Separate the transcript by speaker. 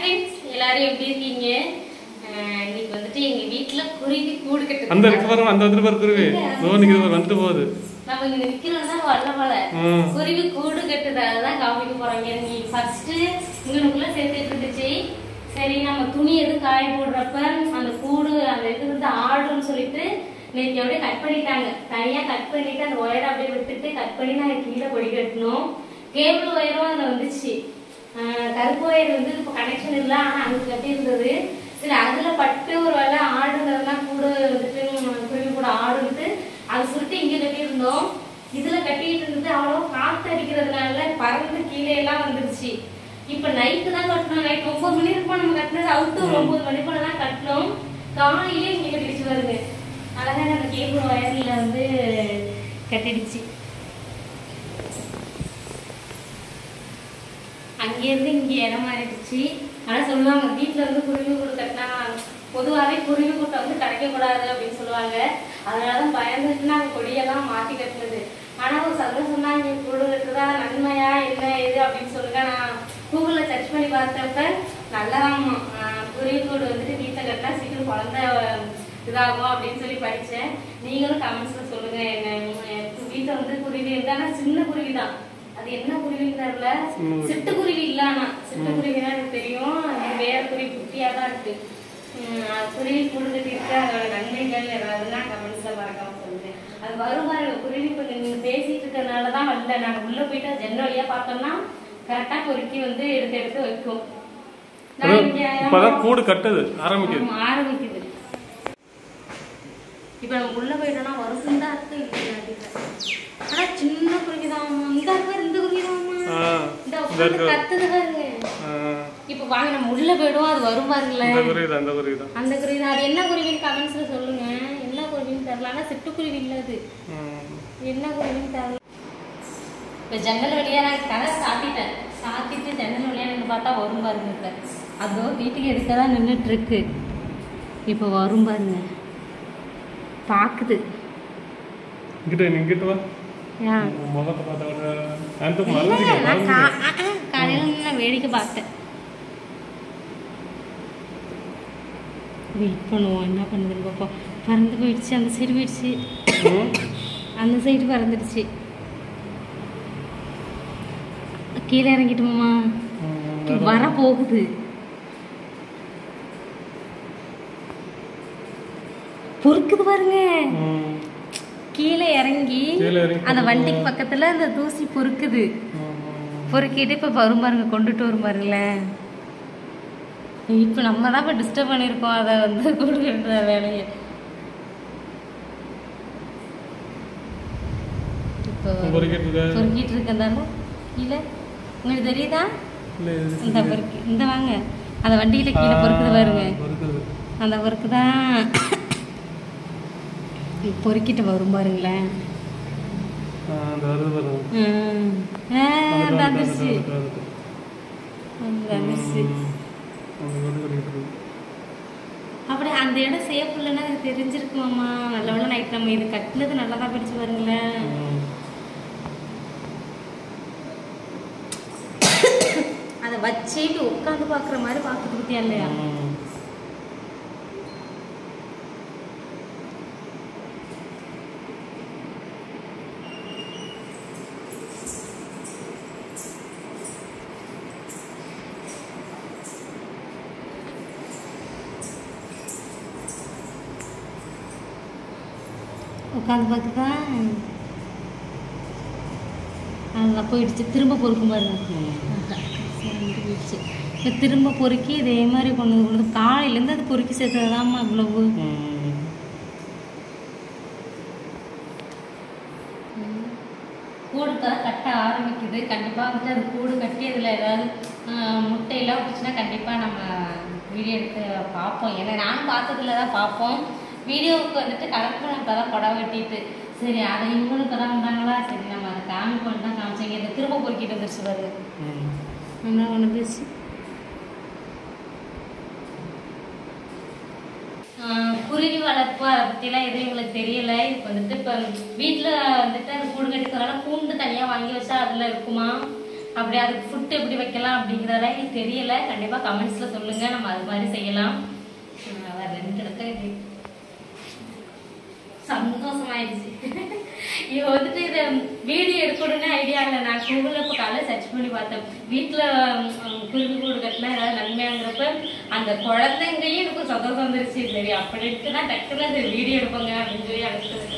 Speaker 1: Friends எல்லாரும் எப்படி இருக்கீங்க அஹ் இன்னைக்கு வந்துட்டு எங்க வீட்ல குருவி கூடு கட்டுது
Speaker 2: அந்த இருக்கு பாருங்க அந்த வந்துட்டு பாரு குருவி ஓ நிக்குது பாரு வந்துட்டு போகுது
Speaker 1: நம்ம இங்க நிக்கிறோம்னா வல்ல போல
Speaker 2: ம்.
Speaker 1: குருவி கூடு கட்டுது அதுதான் காமிக்க போறாங்க நீ ஃபர்ஸ்ட் இங்கனுக்குள்ள சேர்த்துட்டு இருந்துச்சு சரி நம்ம துணி எதுவும் காய போடுறப்ப அந்த கூடு அந்த இது வந்து ஆடுன்னு சொல்லிட்டு நேற்று அப்படியே கட் பண்ணிட்டாங்க தனியா கட் பண்ணிட்டு அந்த ஒயரை அப்படியே விட்டுட்டு கட் பண்ணி நாங்கள் கீழே கொடி கட்டணும் கேபிள் ஒயரும் அதில் வந்துச்சு ஆஹ் கருப்பு ஒயர் வந்து இப்போ கனெக்ஷன் இல்லை ஆனால் அங்கே கட்டி இருந்தது சரி அதில் பட்டு ஒரு வேலை ஆடுங்கிறதுலாம் கூட வந்துட்டு உம், குருவி கூட ஆடுன்ட்டு அது சுருட்டு இங்கே கட்டியிருந்தோம் இதில் கட்டிட்டு இருந்தது அவ்வளோ காற்று அடிக்கிறதுனால பறந்து கீழே எல்லாம் வந்துருச்சு இப்போ நைட்டு தான் கட்டணும் நைட் ஒன்பது மணி இருக்கும் நம்ம கட்டினது அவுட்டு ஒரு ஒன்பது மணி போல தான் கட்டணும் காலையிலே இங்கே கட்டிடுச்சு வருது அழகாக நம்ம கேபிள் ஒயரில் வந்து கட்டிடுச்சு அங்கேருந்து இங்கே இடம் மாறிடுச்சு ஆனால் சொல்லுவாங்க வீட்டில் இருந்து குருவி கூடு கட்டினா பொதுவாகவே குருவி கூட்டை வந்து கிடைக்கக்கூடாது அப்படின்னு சொல்லுவாங்க அதனால தான் பயந்துட்டு நாங்கள் கொடியெல்லாம் மாற்றி கட்டினது ஆனால் ஒரு சந்தோஷம் தான் இங்கே கூடு கட்டுறதா நன்மையா என்ன இது அப்படின்னு சொல்லுங்க நான் கூகுளில் சர்ச் பண்ணி பார்த்தப்ப நல்லதாம்மா ஆஹ் குருவி கூடு வந்துட்டு வீட்டில் கட்டினா சீக்கிரம் குழந்தை இதாகும் அப்படின்னு சொல்லி படித்தேன் நீங்களும் கமெண்ட்ஸில் சொல்லுங்க என்ன வீட்டில் வந்து குருவி இருந்தா ஆனா சின்ன குருவி தான் அது என்ன குருவின்னு தெரியல சிட்டுக்குருவி இல்ல ஆனா சிட்டுக்குருவி தான் எனக்கு தெரியும் அது வேற குருவி குட்டியா தான் இருக்கு உம் அது குருவி குடுத்துட்டு இருக்கு அதோட நன்மைகள் ஏதாவதுன்னா கமெண்ட்ஸ்ல மறக்காம சொல்லுங்க அது வரும் பாருங்க குருவி கொஞ்சம் நீங்க பேசிட்டு இருக்கறதுனால தான் வரல நாங்க உள்ள போயிட்டு அது ஜன்னல் வழியா பார்த்தோம்னா கரெக்டா பொறுக்கி வந்து எடுத்து எடுத்து வைக்கும் நான் இங்க
Speaker 2: இப்பதான் கூடு கட்டுது ஆரம்பிக்குது
Speaker 1: ஆமா, ஆரம்பிக்குது இப்ப நம்ம உள்ள போயிட்டோம்னா வருஷம் தான் இருக்கு இல்லையா ஆனா சின்ன குருவி தான் இந்த இருக்கு இந்த குருவி தான்
Speaker 2: ஆ,
Speaker 1: இந்த
Speaker 2: இந்த
Speaker 1: உட்கார்ந்து
Speaker 2: இருக்கு.
Speaker 1: கத்துது பாருங்க
Speaker 2: ஆ,
Speaker 1: இப்ப வாங்க நம்ம உள்ள போயிடுவோம் அது வரும் பாருங்களே
Speaker 2: இந்த குருவி தான் அந்த குருவி தான்
Speaker 1: அந்த குருவி தான் அது என்ன குருவின்னு கமெண்ட்ஸ்ல சொல்லுங்க என்ன குருவின்னு தெரியல ஆனா சிட்டுக்குருவி இல்ல அது
Speaker 2: ம்.
Speaker 1: என்ன குருவின்னு தெரியல இப்ப ஜன்னல் வழியா நான் கதை சாத்திட்டேன் சாத்திட்டு ஜன்னல் வழியா நின்று பார்த்தா வரும் பாருங்க இப்ப அதோ வீட்டுக்கு எடுக்க தான் நின்றுட்டு இருக்கு இப்போ வரும் பாருங்க பாக்குது
Speaker 2: இங்கிட்ட நீ இங்கிட்ட வா
Speaker 1: ஏன்
Speaker 2: உன் முகத்தை பார்த்தா கூட அந்த
Speaker 1: இல்ல,
Speaker 2: மறந்துக்க
Speaker 1: நான்
Speaker 2: மறந்துக்க
Speaker 1: கா- ஆ, ஆ, காலையில இருந்து நான் வேடிக்கை பார்த்தேன் வெயிட் பண்ணுவோம் என்ன பண்ணுதுன்னு பார்ப்போம் பறந்து போயிடுச்சு அந்த சைடு போயிடுச்சு
Speaker 2: ம்.
Speaker 1: அந்த சைடு பறந்துடுச்சு கீழே இறங்கிட்டுமாமா
Speaker 2: ம்,
Speaker 1: வர போகுது பொறுக்குது பாருங்க
Speaker 2: ம்.
Speaker 1: கீழே இறங்கி
Speaker 2: கீழே இறங்கி
Speaker 1: அந்த வண்டிக்கு பக்கத்துல அந்த தூசி பொறுக்குது
Speaker 2: ம்.
Speaker 1: பொறுக்கிட்டு இப்போ வரும் பாருங்க கொண்டுட்டு வரும் பாருங்களேன் இப்போ நம்ம தான் இப்போ டிஸ்டர்ப் பண்ணியிருக்கோம் அதை வந்து கொடுக்குற வேலையை இப்போ
Speaker 2: பொறுக்கிட்டு இருக்க?
Speaker 1: பொறுக்கிட்டு இருக்கந்தாலும் கீழே உங்களுக்கு தெரியுதா
Speaker 2: இல்ல, இது
Speaker 1: இந்த பொறுக்கி இந்த வாங்க அந்த வண்டியில கீழே பொறுக்குது பாருங்க
Speaker 2: பொறுக்குது.
Speaker 1: அந்த பொறுக்கு தான் பொறுக்கிட்டு வரும் பாருங்களேன்
Speaker 2: ஆ, அந்த வருது பாருங்க.
Speaker 1: ம். ஆ,
Speaker 2: வந்துட்டு,
Speaker 1: அந்த
Speaker 2: வந்துட்டு,
Speaker 1: வந்துருச்சு
Speaker 2: வந்துட்டு, வந்துட்டு.
Speaker 1: அந்த வந்துருச்சு
Speaker 2: ம். அந்த கொண்டு கட்டிட்டு இருக்கு.
Speaker 1: அப்படியே அந்த இடம் சேஃப் இல்லைன்னா எனக்கு தெரிஞ்சிருக்குமாம்மா நல்ல வேளை நைட் நம்ம இது கட்டினது நல்லா தான் படிச்சு பாருங்களேன்
Speaker 2: ம்.
Speaker 1: அதை வச்சுட்டு உட்காந்து பார்க்குற மாதிரி பார்க்குறது பத்தியா இல்லையா
Speaker 2: ம்.
Speaker 1: உட்காந்து பார்க்குதா நல்லா போயிடுச்சு திரும்ப பொறுக்கும் பாருங்க சரின்ட்டு போயிடுச்சு இப்போ திரும்ப பொறுக்கி இதே மாதிரி கொண்டு வந்து கொண்டு வந்து காலையிலேருந்து அது பொறுக்கி சேர்த்ததாம்மா இவ்வளவு
Speaker 2: ம்.
Speaker 1: கூடு இப்போ தான் கட்ட ஆரம்பிக்குது கண்டிப்பாக வந்துட்டு அது கூடு கட்டி அதில் ஏதாவது ஆஹ், முட்டையெல்லாம் விட்டுச்சுன்னா கண்டிப்பாக நம்ம வீடியோ எடுத்து பார்ப்போம் ஏன்னா நானும் பார்த்ததுல தான் பார்ப்போம் வீடியோவுக்கு வந்துட்டு கலெக்டர் இப்போ தான் படம் வெட்டிட்டு சரி அதை இவங்களும் இப்போ தான் வந்தாங்களா சரி நம்ம அதை காமிப்போம் தான் காமிச்சீங்க இந்த திரும்ப பொறுக்கிட்டு வந்துருச்சு பாருங்க
Speaker 2: ம்.
Speaker 1: என்ன வந்துருச்சு ஆஹ் குருவி வளர்ப்பு அதை பற்றிலாம் எதுவும் எங்களுக்கு தெரியல இப்போ வந்துட்டு இப்போ வீட்டில் வந்துட்டு அந்த கூடு கட்டிக்கிறனால கூண்டு தனியாக வாங்கி வச்சா அதில் இருக்குமா அப்படி அதுக்கு ஃபுட் எப்படி வைக்கலாம் அப்படிங்கிறதெல்லாம் எனக்கு தெரியல கண்டிப்பா கமெண்ட்ஸ்ல சொல்லுங்க நம்ம அது மாதிரி செய்யலாம் அஹ் வேற ரெண்டு இடத்துல இது சந்தோஷமாயிடுச்சு இவ வந்துட்டு இதை வீடியோ எடுக்கணும்னு ஐடியா இல்லை நான் கூகுளில் இப்போ காலையில் சர்ச் பண்ணி பார்த்தேன் வீட்டில் குருவி கூடு கட்டினா ஏதாவது நன்மையாங்கிறப்ப அந்த குழந்தைங்களையும் எனக்கு சந்தோஷம் வந்துருச்சு சரி அப்படின்ட்டு நான் டக்குன்னு அந்த வீடியோ எடுப்பேங்க அப்படின்னு சொல்லி அனுப்பிச்சது